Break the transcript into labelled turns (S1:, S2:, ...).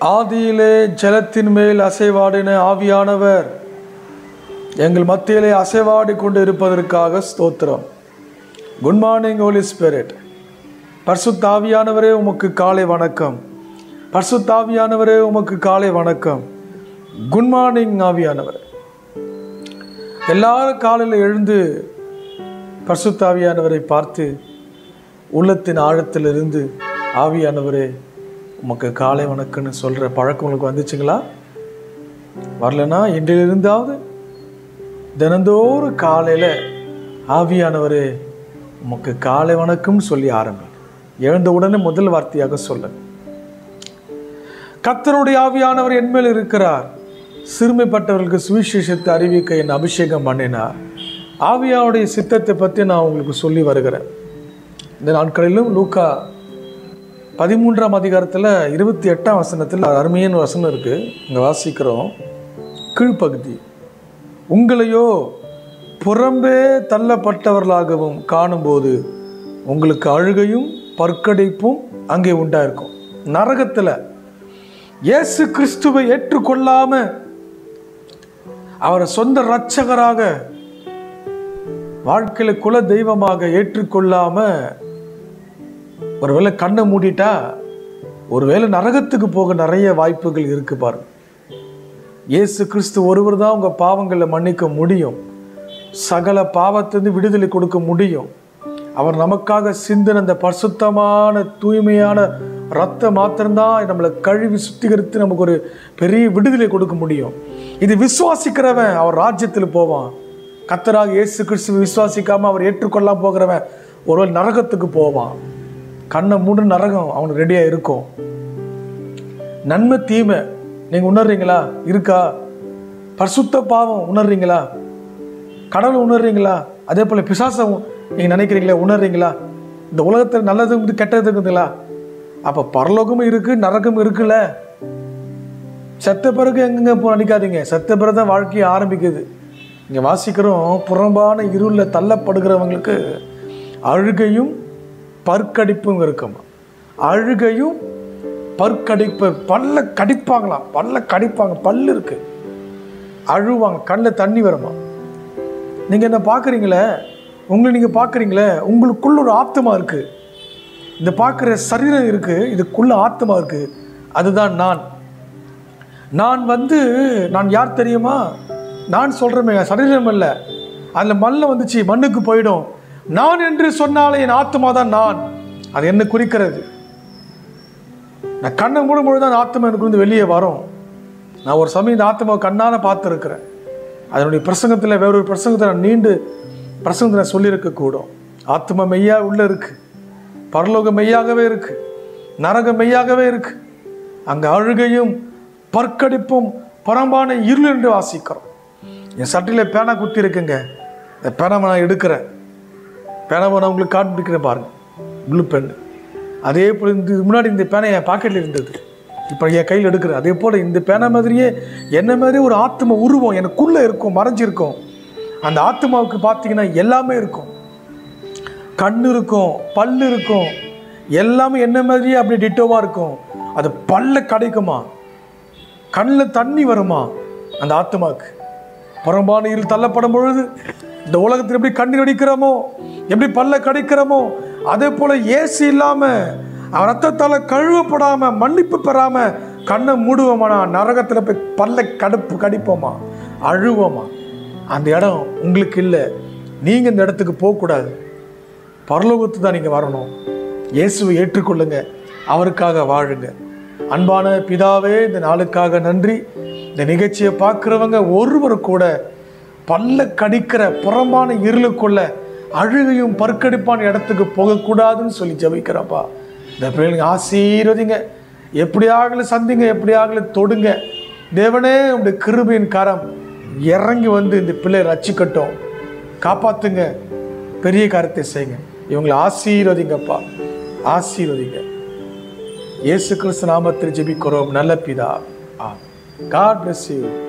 S1: ஆதியிலே ஜலத்தின் மேல் அசைவாடின ஆவியானவர் எங்கள் மத்தியிலே அசைவாடி கொண்டு இருப்பதற்காக ஸ்தோத்திரம் குட் மார்னிங் ஹோலி ஸ்பிரிட் பர்சுத்தாவியானவரே உமக்கு காலை வணக்கம் பர்சுத்தாவியானவரே உமக்கு காலை வணக்கம் குட் மார்னிங் ஆவியானவர் எல்லாரும் காலையில் எழுந்து பர்சுத்தாவியானவரை பார்த்து உள்ளத்தின் ஆழத்திலிருந்து ஆவியானவரே உமக்கு காலை வணக்கம்னு சொல்கிற பழக்கம் உங்களுக்கு வந்துச்சுங்களா வரலனா இன்றிலிருந்தாவது தினந்தோறும் காலையில் ஆவியானவரே உமக்கு காலை வணக்கம்னு சொல்லி ஆரம்பி எழுந்த உடனே முதல் வார்த்தையாக சொல்ல கத்தருடைய ஆவியானவர் என்மேல் இருக்கிறார் சிறுமைப்பட்டவர்களுக்கு சுவிசேஷத்தை அறிவிக்க என் அபிஷேகம் பண்ணினார் ஆவியாவுடைய சித்தத்தை பற்றி நான் உங்களுக்கு சொல்லி வருகிறேன் இந்த நாட்களிலும் லூக்கா பதிமூன்றாம் அதிகாரத்தில் இருபத்தி எட்டாம் வசனத்தில் அருமையான வசனம் இருக்குது இங்கே வாசிக்கிறோம் கீழ்ப்பகுதி உங்களையோ புறம்பே தள்ளப்பட்டவர்களாகவும் காணும்போது உங்களுக்கு அழுகையும் பற்கடைப்பும் அங்கே உண்டாயிருக்கும் நரகத்தில் இயேசு கிறிஸ்துவை ஏற்றுக்கொள்ளாம அவரை சொந்த இரட்சகராக வாழ்க்கையில குல தெய்வமாக ஏற்றுக்கொள்ளாம ஒருவேளை கண்ணை மூடிட்டா ஒருவேளை நரகத்துக்கு போக நிறைய வாய்ப்புகள் இருக்கு பாருங்க இயேசு கிறிஸ்து ஒருவர் தான் உங்க பாவங்களை மன்னிக்க முடியும் சகல பாவத்திலிருந்து விடுதலை கொடுக்க முடியும் அவர் நமக்காக சிந்தின அந்த பரிசுத்தமான தூய்மையான ரத்த மாத்திரம்தான் நம்மளை கழுவி சுத்திகரித்து நமக்கு ஒரு பெரிய விடுதலை கொடுக்க முடியும் இது விசுவாசிக்கிறவன் அவர் ராஜ்யத்தில் போவான் கத்தராக இயேசு கிறிஸ்து விசுவாசிக்காம அவர் ஏற்றுக்கொள்ளாம போகிறவன் ஒருவேளை நரகத்துக்கு போவான் கண்ணை மூடு நரகம் அவனுக்கு ரெடியாக இருக்கும் நன்மை தீமை நீங்கள் உணர்றீங்களா இருக்கா பரிசுத்த பாவம் உணர்றீங்களா கடவுளை உணர்றீங்களா அதே போல் பிசாசம் நீங்கள் நினைக்கிறீங்களா உணர்றீங்களா இந்த உலகத்தில் நல்லது இருக்குது கெட்டது இருக்குதுங்களா அப்போ பரலோகமும் இருக்குது நரகம் இருக்குல்ல செத்த பிறகு எங்கெங்க போ நினைக்காதீங்க செத்த பிறகு தான் வாழ்க்கையை ஆரம்பிக்குது இங்கே வாசிக்கிறோம் புறம்பான இருளில் தள்ளப்படுகிறவங்களுக்கு அழுகையும் பற்கடிப்பும் இருக்குமா அழுகையும் பற்கடிப்பு பல்ல கடிப்பாங்களாம் பல்ல கடிப்பாங்க பல்லு இருக்கு அழுவாங்க கண்ணில் தண்ணி வருமா நீங்கள் என்ன பார்க்குறீங்களே உங்களை நீங்கள் பார்க்குறீங்களே உங்களுக்குள்ள ஒரு ஆத்மா இருக்குது இந்த பார்க்குற சரீரம் இருக்குது இதுக்குள்ள ஆத்மா இருக்குது அதுதான் நான் நான் வந்து நான் யார் தெரியுமா நான் சொல்கிறேமே சரீரம் இல்லை அதில் மல்ல வந்துச்சு மண்ணுக்கு போயிடும் நான் என்று சொன்னாலே என் ஆத்மா தான் நான் அது என்ன குறிக்கிறது நான் கண்ணை மூடும்பொழுது தான் ஆத்மா எனக்கு வந்து வெளியே வரும் நான் ஒரு சமயம் இந்த ஆத்மாவை கண்ணால் பார்த்துருக்கிறேன் அதனுடைய பிரசங்கத்தில் வேறொரு பிரசங்கத்தை நான் நீண்டு பிரசங்கத்தை நான் சொல்லியிருக்கக்கூடும் ஆத்மா மெய்யா உள்ளே இருக்கு பரலோகம் மெய்யாகவே இருக்கு நரகம் மெய்யாகவே இருக்கு அங்கே அழுகையும் பற்கடிப்பும் புறம்பான இருள் என்று வாசிக்கிறோம் என் சட்டையில் பேனா குத்தி இருக்குங்க இந்த பேனாவை நான் எடுக்கிறேன் பேனாவை நான் உங்களுக்கு காண்பிக்கிறேன் பாருங்க ப்ளூ பென் அதே போல் இந்த முன்னாடி இந்த பேனை என் பாக்கெட்டில் இருந்தது இப்போ என் கையில் எடுக்கிறேன் அதே போல் இந்த பேனா மாதிரியே என்ன மாதிரி ஒரு ஆத்ம உருவம் எனக்குள்ளே இருக்கும் மறைஞ்சிருக்கும் அந்த ஆத்மாவுக்கு பார்த்தீங்கன்னா எல்லாமே இருக்கும் கண் இருக்கும் பல் இருக்கும் எல்லாமே என்ன மாதிரியே அப்படி டிட்டோவாக இருக்கும் அது பல்ல கிடைக்குமா கண்ணில் தண்ணி வருமா அந்த ஆத்மாவுக்கு புறம்பான இருள் தள்ளப்படும் பொழுது இந்த உலகத்தில் எப்படி கண்ணீர் அடிக்கிறோமோ எப்படி பல்ல கடிக்கிறோமோ அதே போல ஏசி இல்லாம அவன் ரத்தத்தால் கழுவப்படாம மன்னிப்பு பெறாம கண்ணை மூடுவோமானா நரகத்தில் போய் பல்ல கடுப்பு கடிப்போமா அழுவோமா அந்த இடம் உங்களுக்கு இல்லை நீங்கள் இந்த இடத்துக்கு போகக்கூடாது பரலோகத்து தான் நீங்கள் வரணும் இயேசுவை ஏற்றுக்கொள்ளுங்க அவருக்காக வாழுங்க அன்பான பிதாவே இந்த நாளுக்காக நன்றி இந்த நிகழ்ச்சியை பார்க்குறவங்க ஒருவர் கூட பல்ல கடிக்கிற புறம்பான இருளுக்குள்ள அழுகையும் பற்கடிப்பான இடத்துக்கு போகக்கூடாதுன்னு சொல்லி ஜபிக்கிறப்பா இந்த பிள்ளைங்க ஆசீர்வதிங்க எப்படியாகல சந்திங்க எப்படியாகல தொடுங்க தேவனே உடைய கிருபையின் கரம் இறங்கி வந்து இந்த பிள்ளை ரச்சிக்கட்டும் காப்பாத்துங்க பெரிய காரியத்தை செய்யுங்க இவங்களை ஆசீர்வதிங்கப்பா ஆசீர்வதிங்க இயேசு கிறிஸ்து நாமத்தில் ஜெபிக்கிறோம் நல்ல பிதா ஆ காட் bless you